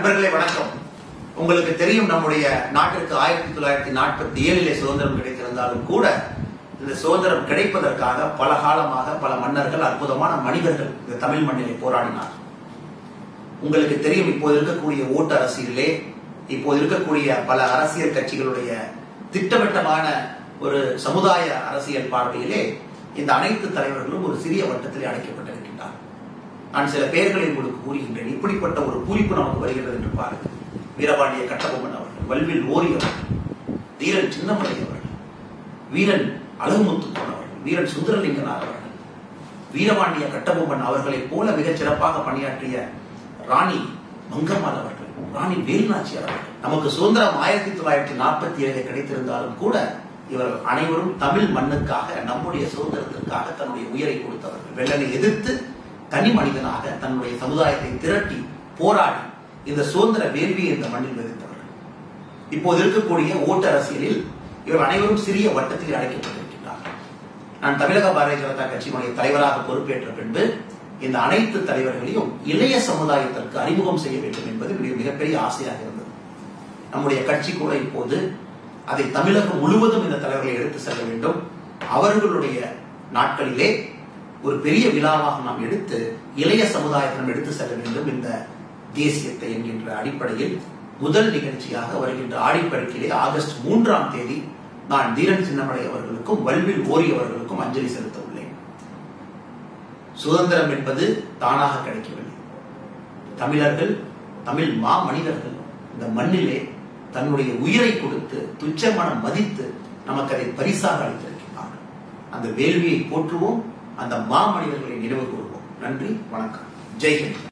நண்பர்களே வணக்கம் உங்களுக்கு தெரியும் நம்முடைய நாட்டிற்கு ஆயிரத்தி தொள்ளாயிரத்தி நாற்பத்தி ஏழிலே சுதந்திரம் கிடைத்திருந்தாலும் கூட இந்த சுதந்திரம் கிடைப்பதற்காக பல காலமாக பல மன்னர்கள் அற்புதமான மனிதர்கள் இந்த தமிழ் மண்ணிலே போராடினார் உங்களுக்கு தெரியும் இப்போது இருக்கக்கூடிய ஓட்டு அரசியலிலே இப்போது இருக்கக்கூடிய பல அரசியல் கட்சிகளுடைய திட்டவட்டமான ஒரு சமுதாய அரசியல் பார்வையிலே இந்த அனைத்து தலைவர்களும் ஒரு சிறிய வட்டத்திலே அடைக்கப்பட்டிருக்கின்றார் நான் சில பெயர்களை உங்களுக்கு கூறுகின்றேன் இப்படிப்பட்ட ஒரு பூரிப்பு நமக்கு வருகிறது என்று பாருங்கள் வீரபாண்டிய கட்டபொம்மன் அவர்கள் வல்வில் ஓரி அவர்கள் தீரன் சின்னமலை அவர்கள் வீரன் அழகுமுத்துக்கோன் அவர்கள் வீரன் சுந்தரலிங்கனார் அவர்கள் வீரபாண்டிய கட்டபொம்மன் அவர்களைப் போல மிகச் சிறப்பாக பணியாற்றிய ராணி மங்கம்மாள் அவர்கள் ராணி வேலுநாச்சியார் அவர்கள் நமக்கு சுதந்திரம் ஆயிரத்தி தொள்ளாயிரத்தி நாற்பத்தி ஏழில் கிடைத்திருந்தாலும் கூட இவர்கள் அனைவரும் தமிழ் மண்ணுக்காக நம்முடைய சுதந்திரத்திற்காக தன்னுடைய உயிரை கொடுத்தவர்கள் வெள்ளனை எதிர்த்து தனி மனிதனாக தன்னுடைய சமுதாயத்தை திரட்டி போராடி இந்த சுதந்திர வேள்வியை இந்த மண்ணில் விதித்தவர்கள் இப்போது இருக்கக்கூடிய ஓட்டு அரசியலில் இவர் அனைவரும் சிறிய வட்டத்தில் அடைக்கப்பட்டிருக்கின்றார்கள் நான் தமிழக பாரதிய ஜனதா கட்சியினுடைய தலைவராக பொறுப்பேற்ற பின்பு இந்த அனைத்து தலைவர்களையும் இளைய சமுதாயத்திற்கு அறிமுகம் செய்ய வேண்டும் என்பது மிக மிகப்பெரிய ஆசையாக இருந்தது நம்முடைய கட்சி கூட இப்போது அதை தமிழகம் முழுவதும் இந்த தலைவர்களை எடுத்து செல்ல வேண்டும் அவர்களுடைய நாட்களிலே ஒரு பெரிய விழாவாக நாம் எடுத்து இளைய சமுதாயத்திடம் எடுத்து செல்ல வேண்டும் இந்த தேசியத்தை என்கின்ற அடிப்படையில் முதல் நிகழ்ச்சியாக வருகின்ற ஆடிப்பெருக்கிலே ஆகஸ்ட் மூன்றாம் தேதி நான் தீரன் சின்னமலை அவர்களுக்கும் வல்வில் ஓரி அவர்களுக்கும் அஞ்சலி செலுத்த உள்ளேன் சுதந்திரம் என்பது தானாக கிடைக்கவில்லை தமிழர்கள் தமிழ் மா மனிதர்கள் இந்த மண்ணிலே தன்னுடைய உயிரை கொடுத்து துச்சமான மதித்து நமக்கு அதை பரிசாக அளித்திருக்கிறார்கள் அந்த வேள்வியை போற்றுவோம் அந்த மா மனிதர்களை நினைவு கூறுவோம் நன்றி வணக்கம் ஜெய்ஹிந்த்